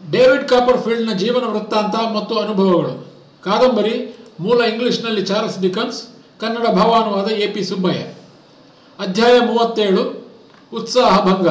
David ಕಾಪರ್ಫೀಲ್ಡ್ನ ಜೀವನ ವೃತ್ತಾಂತ ಮತ್ತು ಅನುಭವಗಳು ಕಾದಂಬರಿ ಮೂಲ ಇಂಗ್ಲಿಷ್ನಲ್ಲಿ ಚಾರ್ಲ್ಸ್ ಡಿಕನ್ಸ್ ಕನ್ನಡ ಭಾವಾನುವಾದ ಎ ಪಿ ಸುಬ್ಬಯ್ಯ ಅಧ್ಯಾಯ ಮೂವತ್ತೇಳು ಉತ್ಸಾಹ ಭಂಗ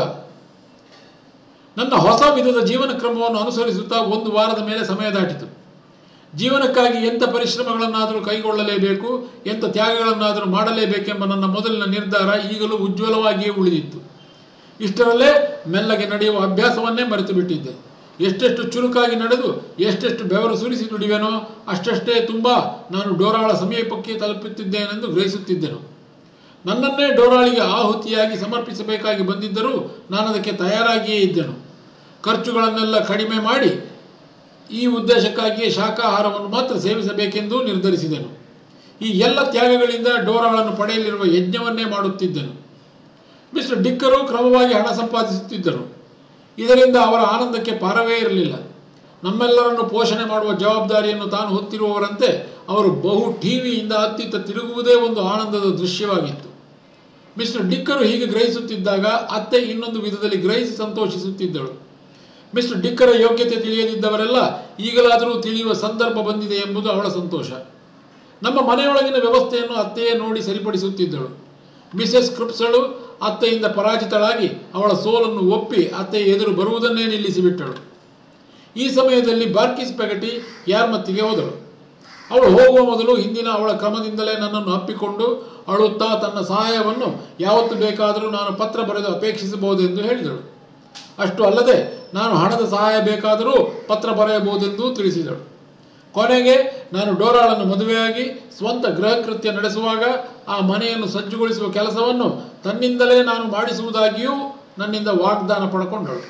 ನನ್ನ ಹೊಸ ವಿಧದ ಜೀವನ ಕ್ರಮವನ್ನು ಅನುಸರಿಸುತ್ತಾ ಒಂದು ವಾರದ ಮೇಲೆ ಸಮಯ ದಾಟಿತು ಜೀವನಕ್ಕಾಗಿ ಎಂಥ ಪರಿಶ್ರಮಗಳನ್ನಾದರೂ ಕೈಗೊಳ್ಳಲೇಬೇಕು ಎಂಥ ತ್ಯಾಗಗಳನ್ನಾದರೂ ಮಾಡಲೇಬೇಕೆಂಬ ನನ್ನ ಮೊದಲಿನ ನಿರ್ಧಾರ ಈಗಲೂ ಉಜ್ವಲವಾಗಿಯೇ ಉಳಿದಿತ್ತು ಇಷ್ಟರಲ್ಲೇ ಮೆಲ್ಲಗೆ ನಡೆಯುವ ಅಭ್ಯಾಸವನ್ನೇ ಮರೆತು ಬಿಟ್ಟಿದ್ದೆ ಎಷ್ಟೆಷ್ಟು ಚುರುಕಾಗಿ ನಡೆದು ಎಷ್ಟೆಷ್ಟು ಬೆವರು ಸುರಿಸಿ ದುಡಿವೆನೋ ಅಷ್ಟಷ್ಟೇ ತುಂಬ ನಾನು ಡೋರಾಳ ಸಮೀಪಕ್ಕೆ ತಲುಪುತ್ತಿದ್ದೇನೆಂದು ಗ್ರಹಿಸುತ್ತಿದ್ದೆನು ನನ್ನನ್ನೇ ಡೋರಾಳಿಗೆ ಆಹುತಿಯಾಗಿ ಸಮರ್ಪಿಸಬೇಕಾಗಿ ಬಂದಿದ್ದರೂ ನಾನು ಅದಕ್ಕೆ ತಯಾರಾಗಿಯೇ ಇದ್ದೆನು ಖರ್ಚುಗಳನ್ನೆಲ್ಲ ಕಡಿಮೆ ಮಾಡಿ ಈ ಉದ್ದೇಶಕ್ಕಾಗಿಯೇ ಶಾಖಾಹಾರವನ್ನು ಮಾತ್ರ ಸೇವಿಸಬೇಕೆಂದು ನಿರ್ಧರಿಸಿದೆನು ಈ ಎಲ್ಲ ತ್ಯಾಗಗಳಿಂದ ಡೋರಾಳನ್ನು ಪಡೆಯಲಿರುವ ಯಜ್ಞವನ್ನೇ ಮಾಡುತ್ತಿದ್ದೆನು ಮಿಸ್ಟರ್ ಡಿಕ್ಕರು ಕ್ರಮವಾಗಿ ಹಣ ಸಂಪಾದಿಸುತ್ತಿದ್ದರು ಇದರಿಂದ ಅವರ ಆನಂದಕ್ಕೆ ಪಾರವೇ ಇರಲಿಲ್ಲ ನಮ್ಮೆಲ್ಲರನ್ನು ಪೋಷಣೆ ಮಾಡುವ ಜವಾಬ್ದಾರಿಯನ್ನು ತಾನು ಹೊತ್ತಿರುವವರಂತೆ ಅವರು ಬಹು ಟಿವಿಯಿಂದ ಅತ್ತಿತ್ತ ತಿರುಗುವುದೇ ಒಂದು ಆನಂದದ ದೃಶ್ಯವಾಗಿತ್ತು ಮಿಸ್ಟರ್ ಡಿಕ್ಕರು ಹೀಗೆ ಗ್ರಹಿಸುತ್ತಿದ್ದಾಗ ಅತ್ತೆ ಇನ್ನೊಂದು ವಿಧದಲ್ಲಿ ಗ್ರಹಿಸಿ ಸಂತೋಷಿಸುತ್ತಿದ್ದಳು ಮಿಸ್ಟರ್ ಡಿಕ್ಕರ ಯೋಗ್ಯತೆ ತಿಳಿಯದಿದ್ದವರೆಲ್ಲ ಈಗಲಾದರೂ ತಿಳಿಯುವ ಸಂದರ್ಭ ಬಂದಿದೆ ಎಂಬುದು ಅವಳ ಸಂತೋಷ ನಮ್ಮ ಮನೆಯೊಳಗಿನ ವ್ಯವಸ್ಥೆಯನ್ನು ಅತ್ತೆಯೇ ನೋಡಿ ಸರಿಪಡಿಸುತ್ತಿದ್ದಳು ಮಿಸೆಸ್ ಕ್ರಿಪ್ಸಳು ಅತ್ತೆಯಿಂದ ಪರಾಜಿತಳಾಗಿ ಅವಳ ಸೋಲನ್ನು ಒಪ್ಪಿ ಅತ್ತೆಯ ಎದುರು ಬರುವುದನ್ನೇ ನಿಲ್ಲಿಸಿಬಿಟ್ಟಳು ಈ ಸಮಯದಲ್ಲಿ ಬಾರ್ಕಿಸ್ ಪೆಗಟಿ ಯಾರ್ಮತ್ತಿಗೆ ಹೋದಳು ಅವಳು ಹೋಗುವ ಮೊದಲು ಹಿಂದಿನ ಅವಳ ಕ್ರಮದಿಂದಲೇ ನನ್ನನ್ನು ಅಪ್ಪಿಕೊಂಡು ಅಳುತ್ತಾ ತನ್ನ ಸಹಾಯವನ್ನು ಯಾವತ್ತು ಬೇಕಾದರೂ ನಾನು ಪತ್ರ ಬರೆದು ಅಪೇಕ್ಷಿಸಬಹುದೆಂದು ಹೇಳಿದಳು ಅಷ್ಟು ಅಲ್ಲದೆ ನಾನು ಹಣದ ಸಹಾಯ ಬೇಕಾದರೂ ಪತ್ರ ಬರೆಯಬಹುದೆಂದು ತಿಳಿಸಿದಳು ಕೊನೆಗೆ ನಾನು ಡೋರಾಳನ್ನು ಮದುವೆಯಾಗಿ ಸ್ವಂತ ಗೃಹ ಕೃತ್ಯ ನಡೆಸುವಾಗ ಆ ಮನೆಯನ್ನು ಸಜ್ಜುಗೊಳಿಸುವ ಕೆಲಸವನ್ನು ತನ್ನಿಂದಲೇ ನಾನು ಮಾಡಿಸುವುದಾಗಿಯೂ ನನ್ನಿಂದ ವಾಗ್ದಾನ ಪಡ್ಕೊಂಡಳು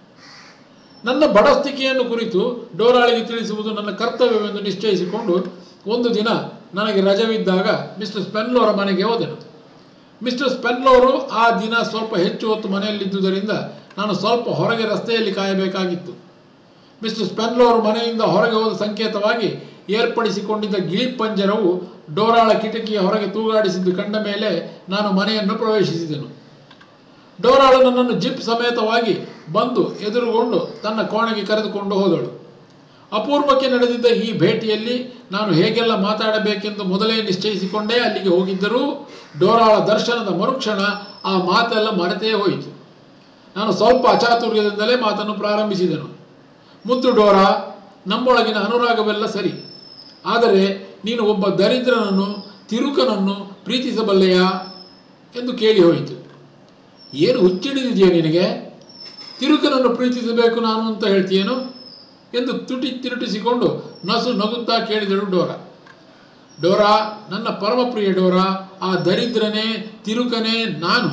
ನನ್ನ ಬಡಸ್ತಿಕೆಯನ್ನು ಕುರಿತು ಡೋರಾಳಿಗೆ ತಿಳಿಸುವುದು ನನ್ನ ಕರ್ತವ್ಯವೆಂದು ನಿಶ್ಚಯಿಸಿಕೊಂಡು ಒಂದು ದಿನ ನನಗೆ ರಜವಿದ್ದಾಗ ಮಿಸ್ಟರ್ ಸ್ಪೆನ್ಲೋರ ಮನೆಗೆ ಹೋದೆನು ಮಿಸ್ಟರ್ ಸ್ಪೆನ್ಲೋರು ಆ ದಿನ ಸ್ವಲ್ಪ ಹೆಚ್ಚು ಹೊತ್ತು ಮನೆಯಲ್ಲಿದ್ದುದರಿಂದ ನಾನು ಸ್ವಲ್ಪ ಹೊರಗೆ ರಸ್ತೆಯಲ್ಲಿ ಕಾಯಬೇಕಾಗಿತ್ತು ಮಿಸ್ಟರ್ ಸ್ಪೆನ್ಲೋರ್ ಮನೆಯಿಂದ ಹೊರಗೆ ಹೋದ ಸಂಕೇತವಾಗಿ ಏರ್ಪಡಿಸಿಕೊಂಡಿದ್ದ ಗಿಳಿ ಪಂಜರವು ಡೋರಾಳ ಕಿಟಕಿಯ ಹೊರಗೆ ತೂಗಾಡಿಸಿದ್ದು ಕಂಡ ಮೇಲೆ ನಾನು ಮನೆಯನ್ನು ಪ್ರವೇಶಿಸಿದೆನು ಡೋರಾಳು ನನ್ನನ್ನು ಜಿಪ್ ಸಮೇತವಾಗಿ ಬಂದು ಎದುರುಗೊಂಡು ತನ್ನ ಕೋಣೆಗೆ ಕರೆದುಕೊಂಡು ಹೋದಳು ಅಪೂರ್ವಕ್ಕೆ ನಡೆದಿದ್ದ ಈ ಭೇಟಿಯಲ್ಲಿ ನಾನು ಹೇಗೆಲ್ಲ ಮಾತಾಡಬೇಕೆಂದು ಮೊದಲೇ ನಿಶ್ಚಯಿಸಿಕೊಂಡೇ ಅಲ್ಲಿಗೆ ಹೋಗಿದ್ದರೂ ಡೋರಾಳ ದರ್ಶನದ ಮರುಕ್ಷಣ ಆ ಮಾತೆಲ್ಲ ಮರೆತೇ ಹೋಯಿತು ನಾನು ಸ್ವಲ್ಪ ಅಚಾತುರ್ಯದಿಂದಲೇ ಮಾತನ್ನು ಪ್ರಾರಂಭಿಸಿದೆನು ಮುದ್ದು ಡೋರಾ ನಮ್ಮೊಳಗಿನ ಅನುರಾಗವೆಲ್ಲ ಸರಿ ಆದರೆ ನೀನು ಒಬ್ಬ ದರಿದ್ರನನ್ನು ತಿರುಕನನ್ನು ಪ್ರೀತಿಸಬಲ್ಲೆಯಾ ಎಂದು ಕೇಳಿ ಹೋಯಿತು ಏನು ಹುಚ್ಚಿಡಿದಿದೆಯಾ ನಿನಗೆ ತಿರುಕನನ್ನು ಪ್ರೀತಿಸಬೇಕು ನಾನು ಅಂತ ಹೇಳ್ತೀಯೇನು ಎಂದು ತುಟಿ ತಿರುಟಿಸಿಕೊಂಡು ನಸು ನಗುತ್ತಾ ಕೇಳಿದಳು ಡೋರಾ ಡೋರಾ ನನ್ನ ಪರಮಪ್ರಿಯ ಡೋರಾ ಆ ದರಿದ್ರನೇ ತಿರುಕನೇ ನಾನು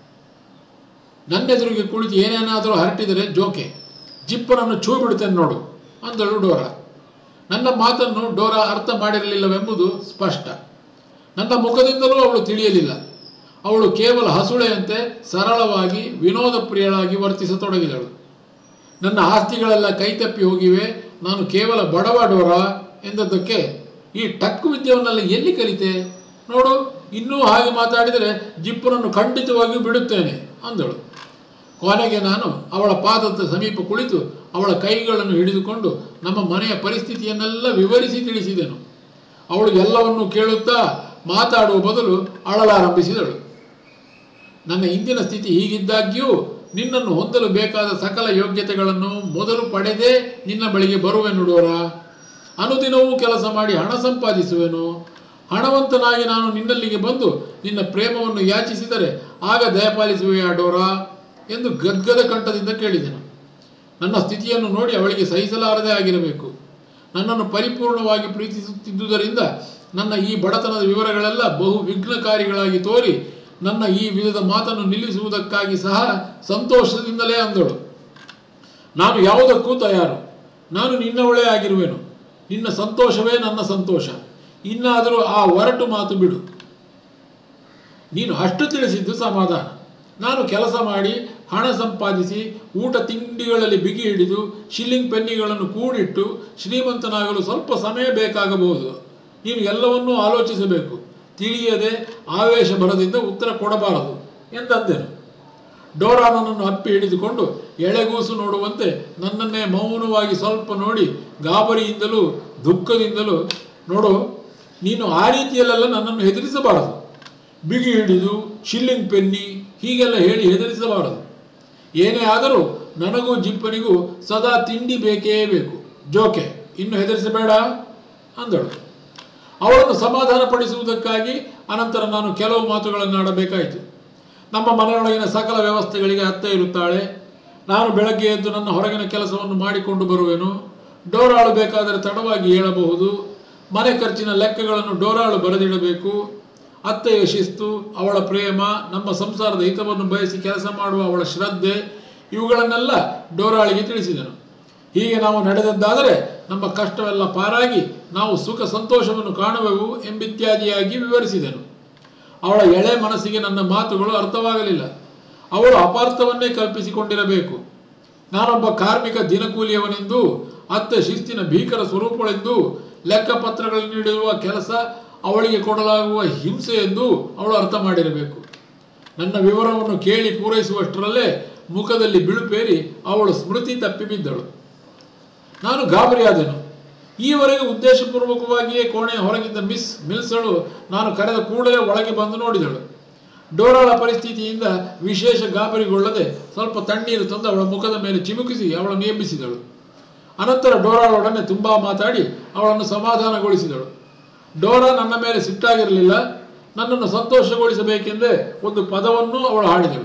ನನ್ನೆದುರಿಗೆ ಕುಳಿತು ಏನೇನಾದರೂ ಹರಟಿದರೆ ಜೋಕೆ ಜಿಪ್ಪನನ್ನು ಛೂ ಬಿಡುತ್ತೇನೆ ನೋಡು ಅಂದಳು ಡೋರಾ ನನ್ನ ಮಾತನ್ನು ಡೋರಾ ಅರ್ಥ ಮಾಡಿರಲಿಲ್ಲವೆಂಬುದು ಸ್ಪಷ್ಟ ನನ್ನ ಮುಖದಿಂದಲೂ ಅವಳು ತಿಳಿಯಲಿಲ್ಲ ಅವಳು ಕೇವಲ ಹಸುಳೆಯಂತೆ ಸರಳವಾಗಿ ವಿನೋದ ಪ್ರಿಯಳಾಗಿ ವರ್ತಿಸತೊಡಗಿದಳು ನನ್ನ ಆಸ್ತಿಗಳೆಲ್ಲ ಕೈತಪ್ಪಿ ಹೋಗಿವೆ ನಾನು ಕೇವಲ ಬಡವ ಡೋರಾ ಎಂದದ್ದಕ್ಕೆ ಈ ಟಕ್ಕು ವಿದ್ಯವನ್ನೆಲ್ಲ ಎಲ್ಲಿ ಕಲಿತೆ ನೋಡು ಇನ್ನೂ ಹಾಗೆ ಮಾತಾಡಿದರೆ ಜಿಪ್ಪನನ್ನು ಖಂಡಿತವಾಗಿಯೂ ಬಿಡುತ್ತೇನೆ ಅಂದಳು ಕೊನೆಗೆ ನಾನು ಅವಳ ಪಾದದ ಸಮೀಪ ಕುಳಿತು ಅವಳ ಕೈಗಳನ್ನು ಹಿಡಿದುಕೊಂಡು ನಮ್ಮ ಮನೆಯ ಪರಿಸ್ಥಿತಿಯನ್ನೆಲ್ಲ ವಿವರಿಸಿ ತಿಳಿಸಿದೆನು ಅವಳು ಎಲ್ಲವನ್ನೂ ಕೇಳುತ್ತಾ ಮಾತಾಡುವ ಬದಲು ಅಳಲಾರಂಭಿಸಿದಳು ನನ್ನ ಇಂದಿನ ಸ್ಥಿತಿ ಹೀಗಿದ್ದಾಗ್ಯೂ ನಿನ್ನನ್ನು ಹೊಂದಲು ಬೇಕಾದ ಸಕಲ ಯೋಗ್ಯತೆಗಳನ್ನು ಮೊದಲು ಪಡೆದೇ ನಿನ್ನ ಬಳಿಗೆ ಬರುವೆನು ಡೋರಾ ಅನುದಿನವೂ ಕೆಲಸ ಮಾಡಿ ಹಣ ಸಂಪಾದಿಸುವೆನು ಹಣವಂತನಾಗಿ ನಾನು ನಿನ್ನಲ್ಲಿಗೆ ಬಂದು ನಿನ್ನ ಪ್ರೇಮವನ್ನು ಯಾಚಿಸಿದರೆ ಆಗ ದಯಪಾಲಿಸುವೆಯಾ ಡೋರಾ ಎಂದು ಗದ್ಗದ ಕಂಠದಿಂದ ಕೇಳಿದೆನು ನನ್ನ ಸ್ಥಿತಿಯನ್ನು ನೋಡಿ ಅವಳಿಗೆ ಸಹಿಸಲಾರದೇ ಆಗಿರಬೇಕು ನನ್ನನ್ನು ಪರಿಪೂರ್ಣವಾಗಿ ಪ್ರೀತಿಸುತ್ತಿದ್ದುದರಿಂದ ನನ್ನ ಈ ಬಡತನದ ವಿವರಗಳೆಲ್ಲ ಬಹು ವಿಘ್ನಕಾರಿಗಳಾಗಿ ತೋರಿ ನನ್ನ ಈ ವಿಧದ ಮಾತನ್ನು ನಿಲ್ಲಿಸುವುದಕ್ಕಾಗಿ ಸಹ ಸಂತೋಷದಿಂದಲೇ ಅಂದಳು ನಾನು ಯಾವುದಕ್ಕೂ ತಯಾರು ನಾನು ನಿನ್ನವಳೇ ಆಗಿರುವೆನು ನಿನ್ನ ಸಂತೋಷವೇ ನನ್ನ ಸಂತೋಷ ಇನ್ನಾದರೂ ಆ ಒರಟು ಮಾತು ಬಿಡು ನೀನು ಅಷ್ಟು ತಿಳಿಸಿದ್ದು ಸಮಾಧಾನ ನಾನು ಕೆಲಸ ಮಾಡಿ ಹಣ ಸಂಪಾದಿಸಿ ಊಟ ತಿಂಡಿಗಳಲ್ಲಿ ಬಿಗಿ ಹಿಡಿದು ಶಿಲ್ಲಿಂಗ್ ಪೆನ್ನಿಗಳನ್ನು ಕೂಡಿಟ್ಟು ಶ್ರೀಮಂತನಾಗಲು ಸ್ವಲ್ಪ ಸಮಯ ಬೇಕಾಗಬಹುದು ನೀನು ಎಲ್ಲವನ್ನೂ ಆಲೋಚಿಸಬೇಕು ತಿಳಿಯದೆ ಆವೇಶ ಬರದಿಂದ ಉತ್ತರ ಕೊಡಬಾರದು ಎಂದಂದೆನು ಡೋರಾ ನನ್ನನ್ನು ಅಪ್ಪಿ ಹಿಡಿದುಕೊಂಡು ಎಳೆಗೂಸು ನೋಡುವಂತೆ ನನ್ನನ್ನೇ ಮೌನವಾಗಿ ಸ್ವಲ್ಪ ನೋಡಿ ಗಾಬರಿಯಿಂದಲೂ ದುಃಖದಿಂದಲೂ ನೋಡು ನೀನು ಆ ರೀತಿಯಲ್ಲೆಲ್ಲ ನನ್ನನ್ನು ಹೆದರಿಸಬಾರದು ಬಿಗಿ ಹಿಡಿದು ಶಿಲ್ಲಿಂಗ್ ಪೆನ್ನಿ ಹೀಗೆಲ್ಲ ಹೇಳಿ ಹೆದರಿಸಬಾರದು ಏನೇ ಆದರೂ ನನಗೂ ಜಿಪ್ಪನಿಗೂ ಸದಾ ತಿಂಡಿ ಬೇಕೇ ಬೇಕು ಜೋಕೆ ಇನ್ನು ಹೆದರಿಸಬೇಡ ಅಂದಳು ಅವಳನ್ನು ಸಮಾಧಾನಪಡಿಸುವುದಕ್ಕಾಗಿ ಅನಂತರ ನಾನು ಕೆಲವು ಮಾತುಗಳನ್ನು ಆಡಬೇಕಾಯಿತು ನಮ್ಮ ಮನೆಯೊಳಗಿನ ಸಕಲ ವ್ಯವಸ್ಥೆಗಳಿಗೆ ಅತ್ತೆ ಇರುತ್ತಾಳೆ ನಾನು ಬೆಳಗ್ಗೆ ಎದ್ದು ನನ್ನ ಹೊರಗಿನ ಕೆಲಸವನ್ನು ಮಾಡಿಕೊಂಡು ಬರುವೆನು ಡೋರಾಳು ಬೇಕಾದರೆ ತಡವಾಗಿ ಹೇಳಬಹುದು ಮನೆ ಖರ್ಚಿನ ಲೆಕ್ಕಗಳನ್ನು ಡೋರಾಳು ಬರೆದಿಡಬೇಕು ಅತ್ತೆಯ ಶಿಸ್ತು ಅವಳ ಪ್ರೇಮ ನಮ್ಮ ಸಂಸಾರದ ಹಿತವನ್ನು ಬಯಸಿ ಕೆಲಸ ಮಾಡುವ ಅವಳ ಶ್ರದ್ಧೆ ಇವುಗಳನ್ನೆಲ್ಲ ಡೋರಾಳಿಗೆ ತಿಳಿಸಿದನು ಹೀಗೆ ನಾವು ನಡೆದದ್ದಾದರೆ ನಮ್ಮ ಕಷ್ಟವೆಲ್ಲ ಪಾರಾಗಿ ನಾವು ಸುಖ ಸಂತೋಷವನ್ನು ಕಾಣುವೆವು ಎಂಬಿತ್ಯಾದಿಯಾಗಿ ವಿವರಿಸಿದನು ಅವಳ ಎಳೆ ಮನಸ್ಸಿಗೆ ನನ್ನ ಮಾತುಗಳು ಅರ್ಥವಾಗಲಿಲ್ಲ ಅವಳು ಅಪಾರ್ಥವನ್ನೇ ಕಲ್ಪಿಸಿಕೊಂಡಿರಬೇಕು ನಾನೊಬ್ಬ ಕಾರ್ಮಿಕ ದಿನಕೂಲಿಯವನೆಂದು ಅತ್ತೆ ಶಿಸ್ತಿನ ಭೀಕರ ಸ್ವರೂಪಗಳೆಂದು ಲೆಕ್ಕಪತ್ರಗಳನ್ನು ನೀಡಿರುವ ಕೆಲಸ ಅವಳಿಗೆ ಕೊಡಲಾಗುವ ಹಿಂಸೆ ಎಂದು ಅವಳು ಅರ್ಥ ಮಾಡಿರಬೇಕು ನನ್ನ ವಿವರವನ್ನು ಕೇಳಿ ಪೂರೈಸುವಷ್ಟರಲ್ಲೇ ಮುಖದಲ್ಲಿ ಬಿಳುಪೇರಿ ಅವಳು ಸ್ಮೃತಿ ತಪ್ಪಿಬಿದ್ದಳು ನಾನು ಗಾಬರಿಯಾದೆನು ಈವರೆಗೆ ಉದ್ದೇಶಪೂರ್ವಕವಾಗಿಯೇ ಕೋಣೆಯ ಹೊರಗಿದ್ದ ಮಿಸ್ ಮಿಲ್ಸಳು ನಾನು ಕರೆದ ಕೂಡಲೇ ಒಳಗೆ ಬಂದು ನೋಡಿದಳು ಡೋರಾಳ ಪರಿಸ್ಥಿತಿಯಿಂದ ವಿಶೇಷ ಗಾಬರಿಗೊಳ್ಳದೆ ಸ್ವಲ್ಪ ತಣ್ಣೀರು ತಂದು ಅವಳ ಮುಖದ ಮೇಲೆ ಚಿಮುಕಿಸಿ ಅವಳನ್ನು ಎಬ್ಬಿಸಿದಳು ಅನಂತರ ಡೋರಾಳೊಡನೆ ತುಂಬಾ ಮಾತಾಡಿ ಅವಳನ್ನು ಸಮಾಧಾನಗೊಳಿಸಿದಳು ಡೋರಾ ನನ್ನ ಮೇಲೆ ಸಿಟ್ಟಾಗಿರಲಿಲ್ಲ ನನ್ನನ್ನು ಸಂತೋಷಗೊಳಿಸಬೇಕೆಂದೇ ಒಂದು ಪದವನ್ನು ಅವಳು ಹಾಡಿದಳು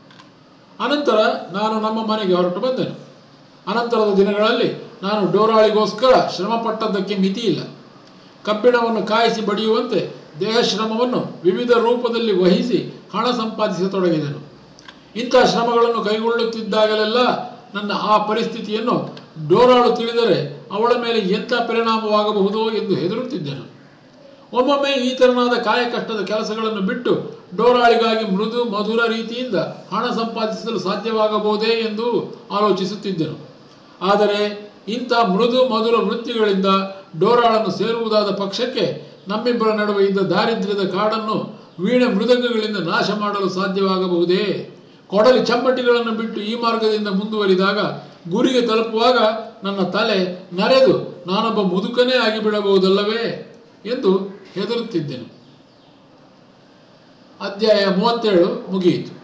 ಅನಂತರ ನಾನು ನಮ್ಮ ಮನೆಗೆ ಹೊರಟು ಬಂದೆನು ಅನಂತರದ ದಿನಗಳಲ್ಲಿ ನಾನು ಡೋರಾಳಿಗೋಸ್ಕರ ಶ್ರಮಪಟ್ಟದ್ದಕ್ಕೆ ಮಿತಿಯಿಲ್ಲ ಕಬ್ಬಿಣವನ್ನು ಕಾಯಿಸಿ ಬಡಿಯುವಂತೆ ದೇಹಶ್ರಮವನ್ನು ವಿವಿಧ ರೂಪದಲ್ಲಿ ವಹಿಸಿ ಹಣ ಸಂಪಾದಿಸತೊಡಗಿದೆನು ಇಂಥ ಶ್ರಮಗಳನ್ನು ಕೈಗೊಳ್ಳುತ್ತಿದ್ದಾಗಲೆಲ್ಲ ನನ್ನ ಆ ಪರಿಸ್ಥಿತಿಯನ್ನು ಡೋರಾಳು ತಿಳಿದರೆ ಅವಳ ಮೇಲೆ ಎಂಥ ಪರಿಣಾಮವಾಗಬಹುದೋ ಎಂದು ಹೆದರುತ್ತಿದ್ದೆನು ಒಮ್ಮೊಮ್ಮೆ ಈ ತೆರನಾದ ಕಾಯಕಷ್ಟದ ಕೆಲಸಗಳನ್ನು ಬಿಟ್ಟು ಡೋರಾಳಿಗಾಗಿ ಮೃದು ಮಧುರ ರೀತಿಯಿಂದ ಹಣ ಸಂಪಾದಿಸಲು ಸಾಧ್ಯವಾಗಬಹುದೇ ಎಂದು ಆಲೋಚಿಸುತ್ತಿದ್ದೆನು ಆದರೆ ಇಂಥ ಮೃದು ಮಧುರ ವೃತ್ತಿಗಳಿಂದ ಡೋರಾಳನ್ನು ಸೇರುವುದಾದ ಪಕ್ಷಕ್ಕೆ ನಮ್ಮಿಬ್ಬರ ನಡುವೆ ಇದ್ದ ದಾರಿದ್ರ್ಯದ ಕಾಡನ್ನು ವೀಣೆ ಮೃದಂಗಗಳಿಂದ ನಾಶ ಮಾಡಲು ಸಾಧ್ಯವಾಗಬಹುದೇ ಕೊಡಲಿ ಚಮ್ಮಟಿಗಳನ್ನು ಬಿಟ್ಟು ಈ ಮಾರ್ಗದಿಂದ ಮುಂದುವರಿದಾಗ ಗುರಿಗೆ ತಲುಪುವಾಗ ನನ್ನ ತಲೆ ನರೆದು ನಾನೊಬ್ಬ ಮುದುಕನೇ ಆಗಿಬಿಡಬಹುದಲ್ಲವೇ ಎಂದು ಹೆದರುತ್ತಿದ್ದೆನು ಅಧ್ಯಾಯ ಮೂವತ್ತೇಳು ಮುಗಿಯಿತು